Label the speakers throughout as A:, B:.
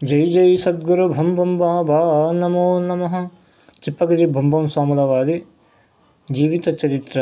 A: జై జై సద్గురు భంబం బాబా నమో నమ చిప్పగిరి భంబం స్వాముల వారి జీవిత చరిత్ర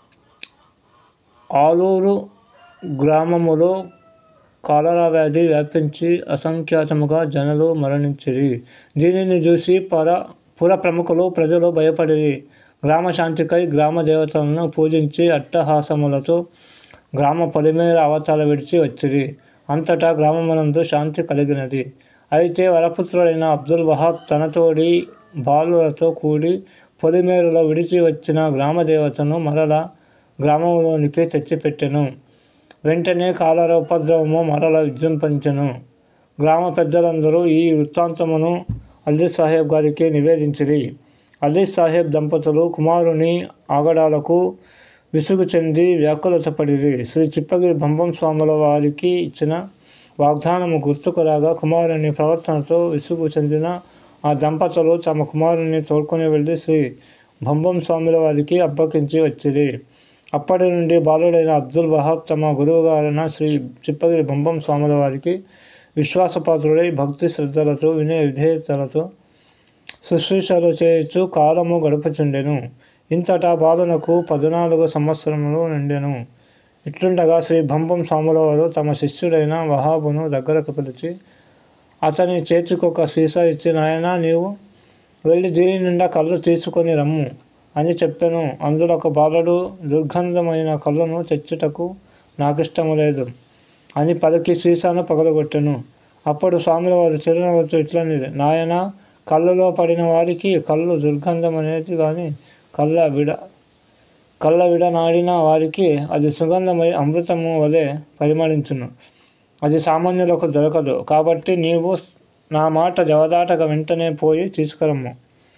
A: ఆలూరు గ్రామములో కాలరా వ్యాధి వ్యాపించి అసంఖ్యాతముగా జనులు మరణించిరి దీనిని చూసి పర పుర ప్రముఖులు ప్రజలు భయపడిరి గ్రామ శాంతికై గ్రామ దేవతలను పూజించి అట్టహాసములతో గ్రామ పొలిమేర అవతాల విడిచి వచ్చిరి అంతటా గ్రామమునందు శాంతి కలిగినది అయితే వరపుత్రుడైన అబ్దుల్ వహాబ్ తనతోడి బాలులతో కూడి పొలిమేరలో విడిచి వచ్చిన గ్రామ దేవతను మరల గ్రామంలోనికి తెచ్చిపెట్టెను వెంటనే కాలర ఉపద్రవము మరల విజృంభించెను గ్రామ పెద్దలందరూ ఈ వృత్తాంతమును అల్లీ సాహెబ్ గారికి నివేదించిరి అల్లీ సాహెబ్ దంపతులు కుమారుని ఆగడాలకు విసుగు చెంది వ్యాకులతపడిరి శ్రీ చిప్పగిరి బంబం స్వాముల వారికి ఇచ్చిన వాగ్దానము గుర్తుకు రాగా కుమారుని ప్రవర్తనతో విసుగు చెందిన ఆ దంపతులు తమ కుమారుని తోడ్కొని వెళ్ళి శ్రీ బంబం స్వాముల వారికి అప్పగించి వచ్చిరి అప్పటి నుండి బాలుడైన అబ్దుల్ వహాబ్ తమ గురువుగారైన శ్రీ చిప్పగిరి బంబం స్వాముల వారికి విశ్వాసపాత్రుడై భక్తి శ్రద్ధలతో వినయ విధేయతలతో శుశ్రూషలు చేయొచ్చు కాలము గడుపుచుండెను ఇంతటా బాలునకు పద్నాలుగు సంవత్సరములు నిండెను ఇట్లుండగా శ్రీ బంబం స్వాముల వారు తమ శిష్యుడైన వహాబును దగ్గరకు పిలిచి అతని చేతికొక సీసా ఇచ్చి నాయన నీవు వెళ్ళి దీని నిండా కళ్ళు తీసుకొని రమ్ము అని చెప్పాను అందులో ఒక బాలుడు దుర్గంధమైన కళ్ళను తెచ్చుటకు నాకిష్టము లేదు అని పలికి సీసాను పగలగొట్టెను అప్పుడు స్వాముల వారు చిరునవ్వుతూ ఇట్లనిది నాయన కళ్ళలో పడిన వారికి కళ్ళు దుర్గంధం అనేది కానీ కళ్ళ విడ కళ్ళ విడనాడిన వారికి అది సుగంధమై అమృతము వలె పరిమళించును అది సామాన్యులకు దొరకదు కాబట్టి నీవు నా మాట జవదాటక వెంటనే పోయి తీసుకురమ్ము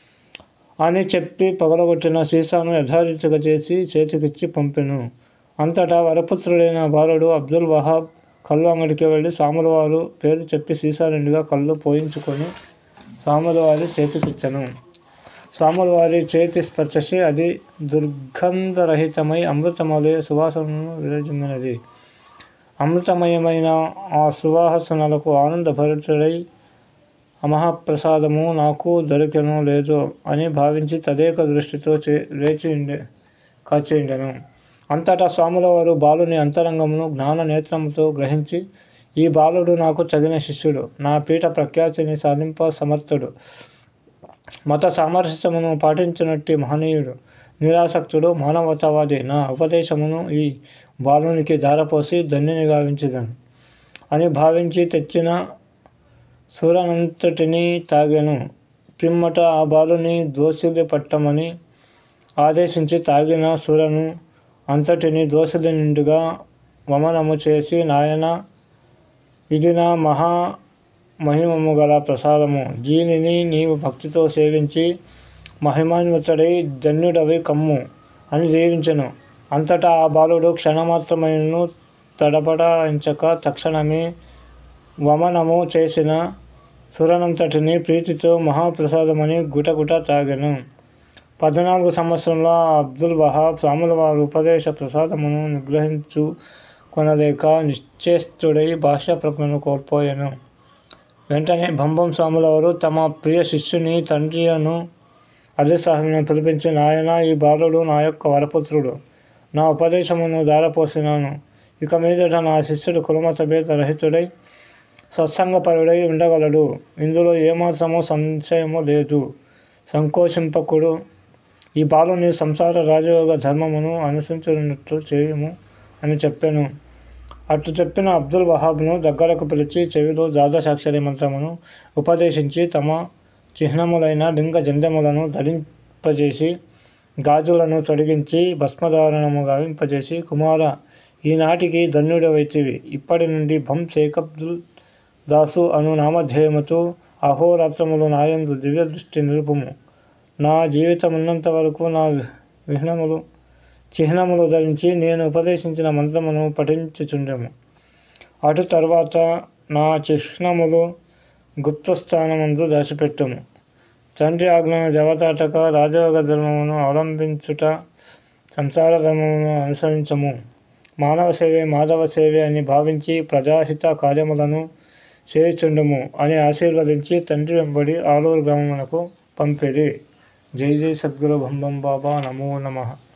A: అని చెప్పి పగలగొట్టిన సీసాను యథారీతిగా చేసి చేతికిచ్చి పంపెను అంతటా వరపుత్రుడైన బాలుడు అబ్దుల్ వహాబ్ కళ్ళు అంగడికి వెళ్ళి స్వాముల వారు పేరు చెప్పి సీసా నిండుగా కళ్ళు పోయించుకొని స్వాముల వారి చేతికిచ్చను స్వాముల వారి చేతి స్పర్శసి అది దుర్గంధరహితమై అమృతమలే సువాసనను విరజిమ్మినది అమృతమయమైన ఆ సువాసనలకు ఆనందభరితుడై మహాప్రసాదము నాకు దొరికెను లేదు అని భావించి తదేక దృష్టితో చే లేచి ఉండే కాచి ఉండెను అంతటా స్వాముల వారు బాలుని అంతరంగమును జ్ఞాన నేత్రముతో గ్రహించి ఈ బాలుడు నాకు చదివిన శిష్యుడు నా పీఠ ప్రఖ్యాతిని సాధింప సమర్థుడు మత సామరస్యమును పాటించినట్టి మహనీయుడు నిరాసక్తుడు మానవతావాది నా ఉపదేశమును ఈ బాలునికి ధారపోసి ధన్యుని గావించదను అని భావించి తెచ్చిన సూరనంతటిని తాగాను పిమ్మట ఆ బాలుని దోషులు పట్టమని ఆదేశించి తాగిన సురను అంతటిని దోషుల నిండుగా వమనము చేసి నాయన ఇది నా మహా మహిమము గల ప్రసాదము దీనిని నీవు భక్తితో సేవించి మహిమాన్వితుడై ధన్యుడవి కమ్ము అని దీవించెను అంతటా ఆ బాలుడు క్షణమాత్రమైనను తడబడాయించక తక్షణమే వమనము చేసిన సురనంతటిని ప్రీతితో మహాప్రసాదమని గుటగుట తాగెను పద్నాలుగు సంవత్సరంలో అబ్దుల్ వహాబ్ స్వాముల వారి ఉపదేశ ప్రసాదమును నిగ్రహించు కొనలేక నిశ్చేస్తుడై భాషా ప్రజ్ఞను కోల్పోయాను వెంటనే బంబం స్వాముల వారు తమ ప్రియ శిష్యుని తండ్రి అను అలీ సాహెబ్ను పిలిపించి నాయన ఈ బాలుడు నా యొక్క వరపుత్రుడు నా ఉపదేశమును దారపోసినాను ఇక మీదట నా శిష్యుడు కులమత భేద రహితుడై సత్సంగపరుడై ఉండగలడు ఇందులో ఏమాత్రమో సంశయము లేదు సంకోచింపకుడు ఈ బాలుని సంసార రాజయోగ ధర్మమును అనుసరించినట్లు చేయము అని చెప్పాను అటు చెప్పిన అబ్దుల్ వహాబ్ను దగ్గరకు పిలిచి చెవిలో ద్వాదశాక్షరి మంత్రమును ఉపదేశించి తమ చిహ్నములైన లింగ జంధ్యములను ధరింపజేసి గాజులను తొలగించి భస్మధారణము గావింపజేసి కుమార ఈనాటికి ధన్యుడవైతివి ఇప్పటి నుండి భం షేఖబ్దుల్ దాసు అను నామధేయముతో అహోరాత్రములు నాయందు దివ్య దృష్టి నిలుపుము నా జీవితమున్నంత వరకు నా విహ్నములు చిహ్నములు ధరించి నేను ఉపదేశించిన మంత్రమును పఠించుచుండెము అటు తర్వాత నా చిహ్నములు గుప్తస్థానమందు దాచిపెట్టుము తండ్రి ఆజ్ఞను జవతాటక రాజయోగ ధర్మమును అవలంబించుట సంసార ధర్మమును అనుసరించము మానవ సేవే మాధవ సేవే అని భావించి ప్రజాహిత కార్యములను చేయుచుండుము అని ఆశీర్వదించి తండ్రి వెంబడి ఆలూరు గ్రామమునకు పంపిరి జై జై సద్గురు భంబం బాబా నమో నమః